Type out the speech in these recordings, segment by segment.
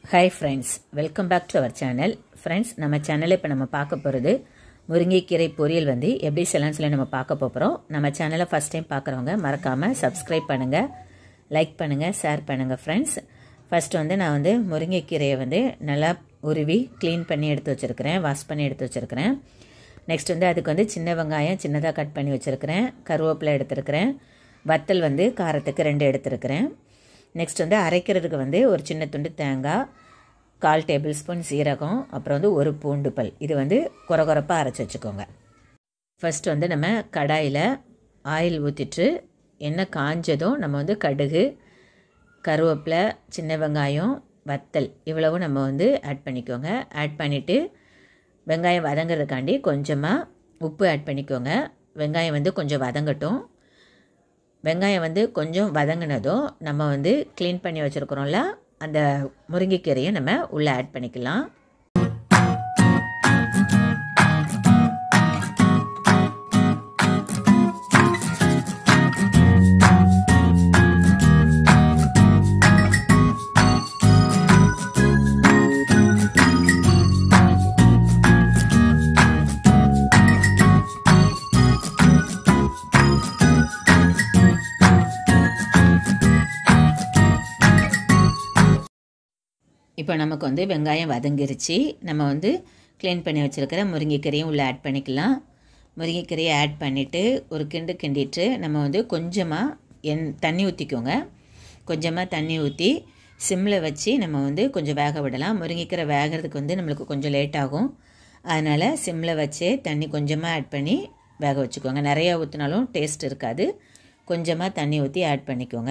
hi friends welcome back to our channel friends நம்ம சேனலில் இப்போ நம்ம பார்க்க போகிறது முருங்கைக்கீரை பொரியல் வந்து எப்படி செய்யலாம்னு சொல்லி நம்ம பார்க்க போகிறோம் நம்ம சேனலை ஃபஸ்ட் டைம் பார்க்குறவங்க மறக்காமல் சப்ஸ்கிரைப் பண்ணுங்கள் லைக் பண்ணுங்கள் ஷேர் பண்ணுங்கள் ஃப்ரெண்ட்ஸ் ஃபஸ்ட்டு வந்து நான் வந்து முருங்கைக்கீரையை வந்து நல்லா உருவி க்ளீன் பண்ணி எடுத்து வச்சுருக்கிறேன் வாஷ் பண்ணி எடுத்து வச்சுருக்கிறேன் நெக்ஸ்ட் வந்து அதுக்கு வந்து சின்ன வெங்காயம் சின்னதாக கட் பண்ணி வச்சுருக்கிறேன் கருவேப்பிலை எடுத்துருக்கிறேன் வத்தல் வந்து காரத்துக்கு ரெண்டு எடுத்துருக்கிறேன் நெக்ஸ்ட் வந்து அரைக்கிறதுக்கு வந்து ஒரு சின்ன துண்டு தேங்காய் கால் டேபிள் ஸ்பூன் சீரகம் அப்புறம் வந்து ஒரு பூண்டு பல் இது வந்து குறகுறப்பாக அரைச்சி வச்சுக்கோங்க ஃபஸ்ட்டு வந்து நம்ம கடாயில் ஆயில் ஊற்றிட்டு எண்ணெய் காஞ்சதும் நம்ம வந்து கடுகு கருவேப்பிலை சின்ன வெங்காயம் வத்தல் இவ்வளவும் நம்ம வந்து ஆட் பண்ணிக்கோங்க ஆட் பண்ணிவிட்டு வெங்காயம் வதங்கிறதுக்காண்டி கொஞ்சமாக உப்பு ஆட் பண்ணிக்கோங்க வெங்காயம் வந்து கொஞ்சம் வதங்கட்டும் வெங்காயம் வந்து கொஞ்சம் வதங்கினதும் நம்ம வந்து க்ளீன் பண்ணி வச்சுருக்குறோம்ல அந்த முருங்கைக்கீரையை நம்ம உள்ளே ஆட் பண்ணிக்கலாம் இப்போ நமக்கு வந்து வெங்காயம் வதங்கிருச்சு நம்ம வந்து க்ளீன் பண்ணி வச்சுருக்கிற முருங்கைக்கீரையும் உள்ளே ஆட் பண்ணிக்கலாம் முருங்கைக்கீரையை ஆட் பண்ணிவிட்டு ஒரு கிண்டு கிண்டிட்டு நம்ம வந்து கொஞ்சமாக எண் தண்ணி ஊற்றிக்கோங்க கொஞ்சமாக தண்ணி ஊற்றி சிம்மில் வச்சு நம்ம வந்து கொஞ்சம் வேக விடலாம் முருங்கைக்கீரை வேகிறதுக்கு வந்து நம்மளுக்கு கொஞ்சம் லேட் ஆகும் அதனால் சிம்மில் வச்சே தண்ணி கொஞ்சமாக ஆட் பண்ணி வேக வச்சுக்கோங்க நிறையா ஊற்றினாலும் டேஸ்ட் இருக்காது கொஞ்சமாக தண்ணி ஊற்றி ஆட் பண்ணிக்கோங்க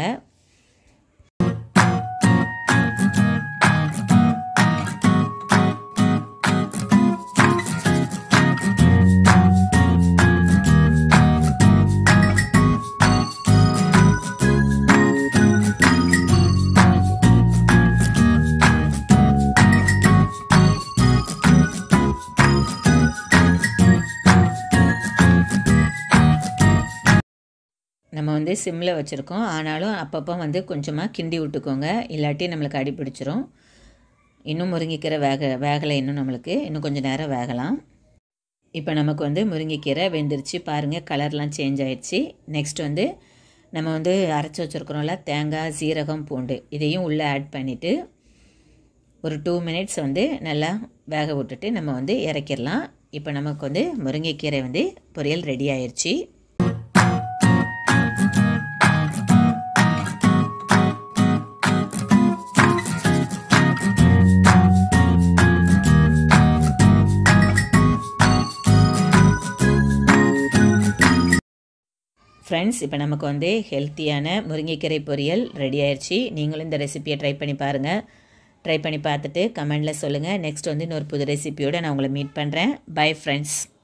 நம்ம வந்து சிம்மில் வச்சுருக்கோம் ஆனாலும் அப்பப்போ வந்து கொஞ்சமாக கிண்டி விட்டுக்கோங்க இல்லாட்டி நம்மளுக்கு அடி பிடிச்சிரும் இன்னும் முருங்கைக்கீரை வேக வேகலை இன்னும் நம்மளுக்கு இன்னும் கொஞ்சம் நேரம் வேகலாம் இப்போ நமக்கு வந்து முருங்கைக்கீரை வெந்துருச்சு பாருங்கள் கலர்லாம் சேஞ்ச் ஆயிடுச்சு நெக்ஸ்ட் வந்து நம்ம வந்து அரைச்சி வச்சுருக்குறோம்ல தேங்காய் சீரகம் பூண்டு இதையும் உள்ளே ஆட் பண்ணிவிட்டு ஒரு டூ மினிட்ஸ் வந்து நல்லா வேக விட்டுட்டு நம்ம வந்து இறக்கிடலாம் இப்போ நமக்கு வந்து முருங்கைக்கீரை வந்து பொரியல் ரெடி ஆயிடுச்சு ஃப்ரெண்ட்ஸ் இப்போ நமக்கு வந்து ஹெல்த்தியான முருங்கைக்கீரை பொரியல் ரெடி ஆயிடுச்சு நீங்களும் இந்த ரெசிப்பியை ட்ரை பண்ணி பாருங்கள் ட்ரை பண்ணி பார்த்துட்டு கமெண்டில் சொல்லுங்கள் நெக்ஸ்ட் வந்து இன்னொரு புது ரெசிபியோடு நான் உங்களை மீட் பண்ணுறேன் பை ஃப்ரெண்ட்ஸ்